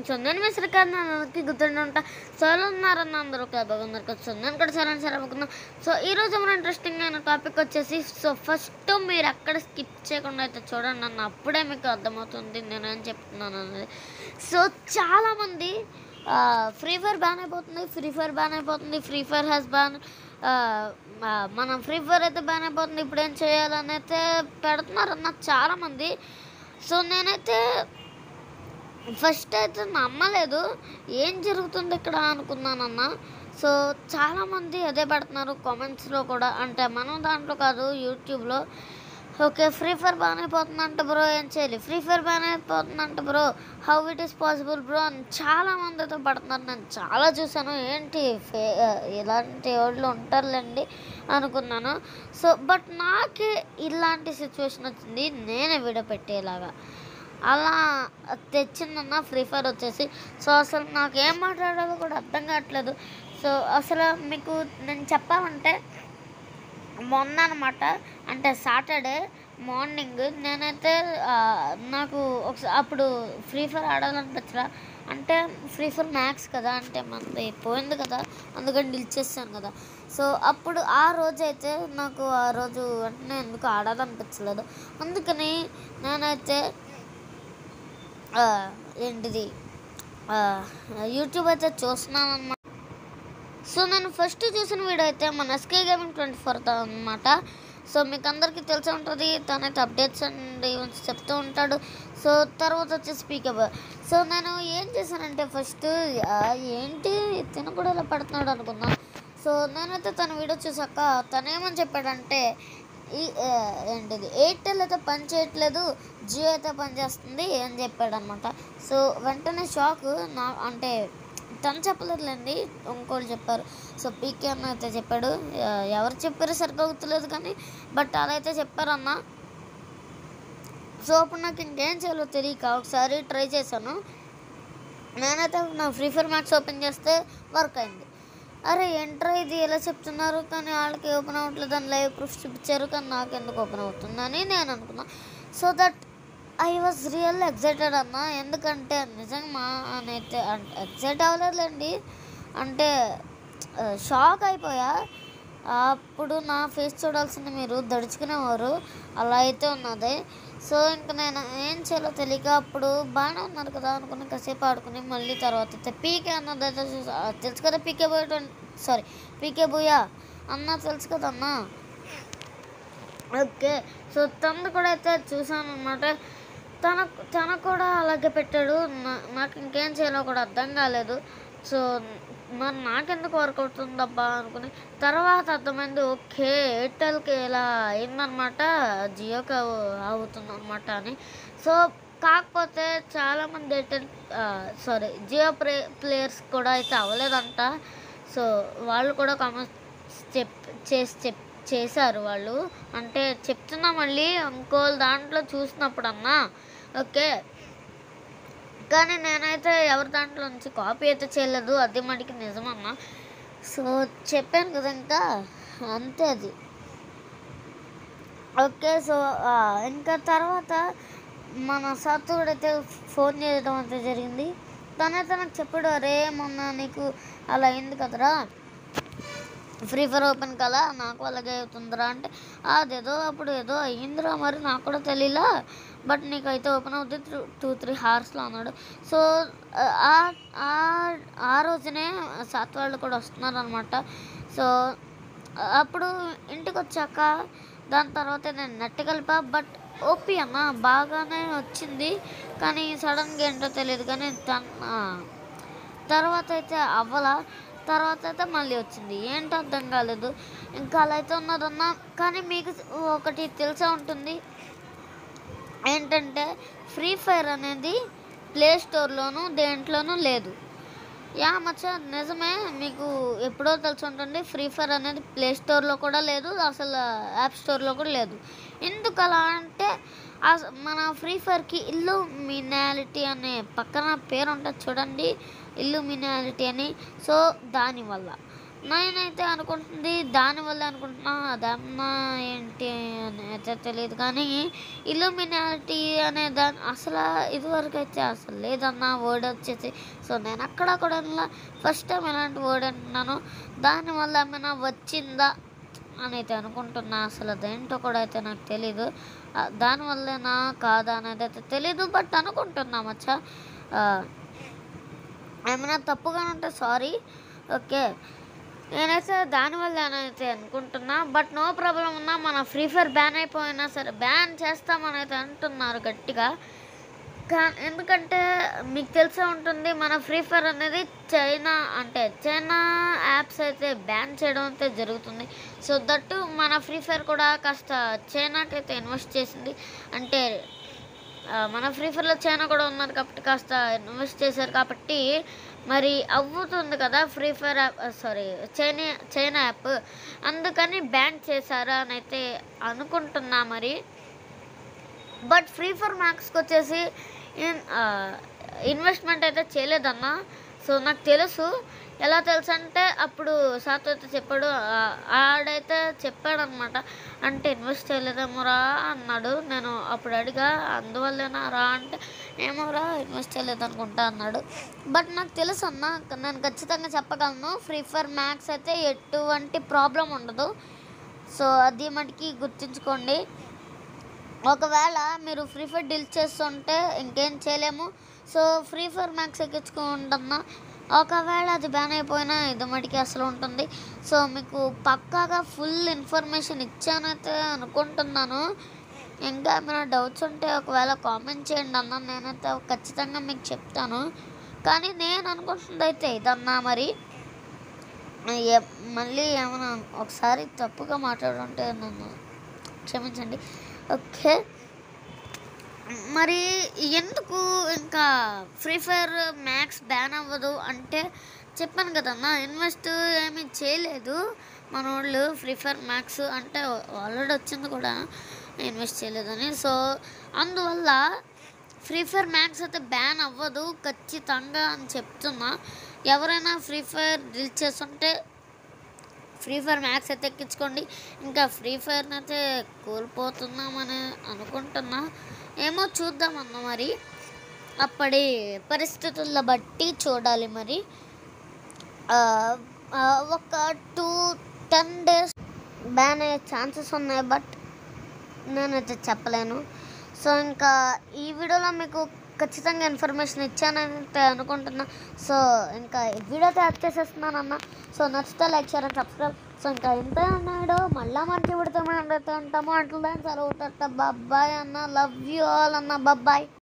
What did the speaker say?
watching so నేను మీ శ్రీకాంత్ అందరికి గుర్తుండి ఉంటా సో ఎలా ఉన్నారన్న అందరూ ఒక బాగున్నారు కదా సో నేను కూడా సరే సరే అనుకున్నాం సో ఈ రోజు మన ఇంట్రెస్టింగ్ అయిన టాపిక్ వచ్చేసి సో ఫస్ట్ మీరు ఎక్కడ స్కిప్ చేయకుండా అయితే చూడండి అన్న అప్పుడే మీకు అర్థమవుతుంది నేను ఏం చెప్తున్నాను అనేది సో చాలామంది ఫ్రీ ఫైర్ బ్యాన్ అయిపోతుంది ఫ్రీ ఫైర్ బ్యాన్ అయిపోతుంది ఫ్రీ ఫైర్ హ్యాస్ బ్యాన్ మనం ఫ్రీ ఫైర్ అయితే బ్యాన్ అయిపోతుంది ఇప్పుడు ఏం చేయాలని అయితే పెడుతున్నారు అన్న చాలామంది సో నేనైతే ఫస్ట్ అయితే నమ్మలేదు ఏం జరుగుతుంది ఇక్కడ అనుకున్నానన్న సో చాలామంది అదే పెడుతున్నారు కామెంట్స్లో కూడా అంటే మనం దాంట్లో కాదు యూట్యూబ్లో ఓకే ఫ్రీ ఫైర్ బ్యాన్ అయిపోతుందంట బ్రో ఏం చేయాలి ఫ్రీ ఫైర్ బ్యాన్ అయిపోతుందంట bro how it is possible bro అని చాలా మందితో పడుతున్నారు నేను చాలా చూసాను ఏంటి ఫే ఇలాంటి వాళ్ళు ఉంటారులేండి అనుకున్నాను సో బట్ నాకే ఇలాంటి సిచ్యువేషన్ వచ్చింది నేనే వీడియో పెట్టేలాగా అలా తెచ్చిందన్న ఫ్రీ ఫైర్ వచ్చేసి సో అసలు నాకు ఏం మాట్లాడాలో కూడా అర్థం కావట్లేదు సో అసలు మీకు నేను చెప్పాలంటే మొన్న అనమాట అంటే సాటర్డే మార్నింగ్ నేనైతే ఆ, నాకు ఒకసారి అప్పుడు ఫ్రీ ఫైర్ ఆడాలనిపించరా అంటే ఫ్రీ ఫైర్ మ్యాక్స్ కదా అంటే మనది పోయింది కదా అందుకని నిలిచేస్తాను కదా సో అప్పుడు ఆ రోజు అయితే నాకు ఆ రోజు వెంటనే ఎందుకు ఆడాలనిపించలేదు అందుకని నేనైతే ఆ, ఏంటిది ఆ, యూట్యూబ్ అయితే చూస్తున్నాను అనమాట సో నేను ఫస్ట్ చూసిన వీడియో అయితే మన ఎస్కే గేమింగ్ ట్వంటీ ఫోర్ అనమాట సో మీకు అందరికీ తెలిసి ఉంటుంది తనైతే అప్డేట్స్ అండ్ ఈవెంట్స్ చెప్తూ ఉంటాడు సో తర్వాత వచ్చి స్పీకర్ సో నేను ఏం చేశానంటే ఫస్ట్ ఏంటి తిన కూడా ఇలా పడుతున్నాడు అనుకున్నా సో నేనైతే తన వీడియో చూసాక తను ఏమని చెప్పాడంటే ఈ ఆ, ఏంటిది ఎయిర్టెల్ అయితే పని చేయట్లేదు జియో అయితే పని చేస్తుంది అని చెప్పాడు అనమాట సో వెంటనే షాక్ నా అంటే తను చెప్పలేదులేండి ఇంకోళ్ళు చెప్పారు సో పీకే అన్న అయితే చెప్పాడు ఆ, ఎవరు చెప్పారో సరిగ్గా గుర్తులేదు కానీ బట్ అలా అయితే చెప్పారన్న సో అప్పుడు నాకు ఇంకేం చేయాలో తెలియక ఒకసారి ట్రై చేశాను నేనైతే నా ఫ్రీ ఫైర్ మ్యాక్స్ ఓపెన్ చేస్తే వర్క్ అయింది అరే ఎంటర్ ఇది ఎలా చెప్తున్నారు కానీ వాళ్ళకి ఓపెన్ అవ్వట్లేదు అని లైవ్ ప్రూఫ్ చూపించారు కానీ నాకు ఎందుకు ఓపెన్ అవుతుందని నేను అనుకున్నా so that I was real excited అన్న ఎందుకంటే నిజంగా మా అయితే ఎగ్జైట్ అవ్వలేదులేండి అంటే షాక్ అయిపోయా అప్పుడు నా ఫేస్ చూడాల్సింది మీరు దడుచుకునేవారు అలా అయితే ఉన్నది సో ఇంకా నేను ఏం చేయాలో తెలియక అప్పుడు బాగానే ఉన్నారు కదా అనుకుని కాసేపు ఆడుకుని మళ్ళీ తర్వాత అయితే పీకే అన్నది అయితే చూసా ఆ, తెలుసు కదా పీకే బోయ సారీ పీకే బోయా అన్న తెలుసు కదా అన్న ఓకే సో తను కూడా అయితే చూసాను అనమాట తన తన కూడా అలాగే పెట్టాడు నా- నాకు ఇంకేం చేయాలో కూడా అర్థం కాలేదు సో మరి నాకెందుకు వర్క్ అవుతుందబ్బా అనుకుని తర్వాత అర్థమైంది ఓకే ఎయిర్టెల్కి ఇలా అయిందనమాట జియోకి అవుతుందన్నమాట అని సో కాకపోతే చాలామంది Airtel sorry Jio play players కూడా అయితే అవ్వలేదంట సో వాళ్ళు కూడా కామెంట్స్ చెప్ చేసి చెప్ చేశారు వాళ్ళు అంటే చెప్తున్నా మళ్ళీ ఇంకోళ్ళ దాంట్లో చూసినప్పుడు అన్నా ఓకే కానీ నేనైతే ఎవరి దాంట్లో నుంచి కాపీ అయితే చేయలేదు అది మటుకి నిజమన్నా సో చెప్పాను కదా ఇంకా అంతే అది ఓకే సో ఆ, ఇంకా తర్వాత మన సత్తుడు అయితే ఫోన్ చేయడం అయితే జరిగింది తనైతే నాకు చెప్పాడు అరే మొన్న నీకు అలా అయింది కదరా ఫ్రీ ఫైర్ ఓపెన్ కదా నాకు అలాగే అవుతుందిరా అంటే అదేదో అప్పుడు ఏదో అయ్యిందిరా మరి నాకు కూడా తెలియలా బట్ నీకైతే ఓపెన్ అవుతుంది టూ త్రీ హార్స్లో అన్నాడు సో ఆ- ఆ- ఆ రోజునే సాత్ వాళ్ళు కూడా వస్తున్నారు అనమాట సో అప్పుడు ఇంటికి వచ్చాక దాని తర్వాత నేను నెట్ కలిపా బట్ ఓపీ అన్న బాగానే వచ్చింది కానీ సడన్గా ఏంటో తెలియదు కానీ తన తర్వాత అయితే అవ్వలా తర్వాత అయితే మళ్ళీ వచ్చింది ఏంటో అర్థం కాలేదు ఇంకా అలా అయితే ఉన్నదన్నా కానీ మీకు ఒకటి తెలిసే ఉంటుంది ఏంటంటే ఫ్రీ ఫైర్ అనేది ప్లే స్టోర్లోనూ దేంట్లోనూ లేదు యా మచ్చ నిజమే మీకు ఎప్పుడో తెలిసి ఉంటుంది ఫ్రీ ఫైర్ అనేది ప్లే స్టోర్లో కూడా లేదు అసలు యాప్ స్టోర్లో కూడా లేదు ఎందుకు అలా అంటే అస- మన ఫ్రీ ఫైర్కి ఇల్లు మినాలిటీ అనే పక్కన పేరు ఉంటుంది చూడండి ఇల్లు మినాలిటీ అని సో దానివల్ల నేనైతే అనుకుంటుంది దానివల్ల అనుకుంటున్నా అదన్నా ఏంటి అని అయితే తెలియదు కానీ ఇల్యూమినాలిటీ అనే దాని అసలు ఇదివరకు అయితే అసలు లేదన్న వర్డ్ వచ్చేసి సో నేను అక్కడ కూడా ఫస్ట్ టైం ఎలాంటి వర్డ్ అంటున్నాను దానివల్ల ఏమైనా వచ్చిందా అని అయితే అనుకుంటున్నా అసలు అదేంటో కూడా అయితే నాకు తెలీదు ఆ, దానివల్లేనా కాదా అనేది అయితే తెలీదు బట్ అనుకుంటున్నా మచ్చా ఆ, ఏమైనా తప్పుగా ఉంటే సారీ ఓకే నేనైతే దానివల్ల అయితే అనుకుంటున్నా బట్ నో ప్రాబ్లం ఉన్నా మన ఫ్రీ ఫైర్ బ్యాన్ అయిపోయినా సరే బ్యాన్ చేస్తామని అయితే అంటున్నారు గట్టిగా కా ఎందుకంటే మీకు తెలిసే ఉంటుంది మన ఫ్రీ ఫైర్ అనేది చైనా అంటే చైనా యాప్స్ అయితే బ్యాన్ చేయడం అయితే జరుగుతుంది సో దట్టు మన ఫ్రీ ఫైర్ కూడా కాస్త చైనాకి అయితే ఇన్వెస్ట్ చేసింది అంటే ఆ, మన ఫ్రీ ఫైర్లో చైనా కూడా ఉన్నారు కాబట్టి కాస్త ఇన్వెస్ట్ చేశారు కాబట్టి మరి అవ్వుతుంది కదా free fire app sorry China China app అందుకని బ్యాన్ చేశారా అని అయితే అనుకుంటున్నా మరి బట్ ఫ్రీ ఫర్ మ్యాక్స్కి వచ్చేసి ఇన్- ఆ, ఇన్వెస్ట్మెంట్ అయితే చేయలేదన్న సో నాకు తెలుసు ఎలా తెలుసు అంటే అప్పుడు సాత్ అయితే చెప్పాడు ఆ, ఆడైతే చెప్పాడనమాట అంటే ఇన్వెస్ట్ చేయలేదేమోరా అన్నాడు నేను అప్పుడు అడిగా అందువల్లేనా రా అంటే ఏమోరా ఇన్వెస్ట్ చేయలేదు అనుకుంటా అన్నాడు బట్ నాకు తెలుసు అన్న నేను ఖచ్చితంగా చెప్పగలను ఫ్రీ ఫైర్ మ్యాక్స్ అయితే ఎటువంటి ప్రాబ్లం ఉండదు సో అది మటుకి గుర్తుంచుకోండి ఒకవేళ మీరు ఫ్రీ ఫైర్ డీల్ చేస్తుంటే ఇంకేం చేయలేము సో ఫ్రీ ఫైర్ మ్యాక్స్ ఎక్కించుకుంటున్నా ఒకవేళ అది బ్యాన్ అయిపోయినా ఇది మటుకి అసలు ఉంటుంది సో మీకు పక్కాగా ఫుల్ ఇన్ఫర్మేషన్ ఇచ్చానైతే అనుకుంటున్నాను ఇంకా ఏమైనా డౌట్స్ ఉంటే ఒకవేళ కామెంట్ చేయండి అన్న నేనైతే ఖచ్చితంగా మీకు చెప్తాను కానీ నేను అనుకుంటుంది అయితే ఇదన్నా మరి ఏ- మళ్ళీ ఏమైనా ఒకసారి తప్పుగా మాట్లాడుంటే నన్ను క్షమించండి ఓకే మరి ఎందుకు ఇంకా ఫ్రీ ఫైర్ మ్యాక్స్ బ్యాన్ అవ్వదు అంటే చెప్పాను కదన్నా ఇన్వెస్ట్ ఏమీ చేయలేదు మన వాళ్ళు ఫ్రీ ఫైర్ మ్యాక్స్ అంటే ఆల్రెడీ వచ్చింది కూడా ఇన్వెస్ట్ చేయలేదని సో అందువల్ల ఫ్రీ ఫైర్ మ్యాక్స్ అయితే బ్యాన్ అవ్వదు ఖచ్చితంగా అని చెప్తున్నా ఎవరైనా ఫ్రీ ఫైర్ రిలీజ్ చేస్తుంటే ఫ్రీ ఫైర్ మ్యాక్స్ అయితే ఎక్కించుకోండి ఇంకా ఫ్రీ ఫైర్ని అయితే కోల్పోతున్నామని అనుకుంటున్నా ఏమో చూద్దామన్న మరి అప్పటి పరిస్థితుల బట్టి చూడాలి మరి ఆ, ఆ, ఒక టూ టెన్ డేస్ బ్యాన్ అయ్యే ఛాన్సెస్ ఉన్నాయి బట్ నేనైతే చెప్పలేను సో ఇంకా ఈ వీడియోలో మీకు ఖచ్చితంగా ఇన్ఫర్మేషన్ ఇచ్చానని అయితే అనుకుంటున్నా సో ఇంకా ఈ వీడియో అయితే యాడ్ చేసేస్తున్నాను అన్న సో నచ్చితే like share and subscribe so ఇంకా ఇంత ఉన్నాడు మళ్ళా మంచి విడితే మనం ఉంటాము అట్లా సెలవు బాబాయ్ అన్న లవ్ యూ ఆల్ అన్న బాబాయ్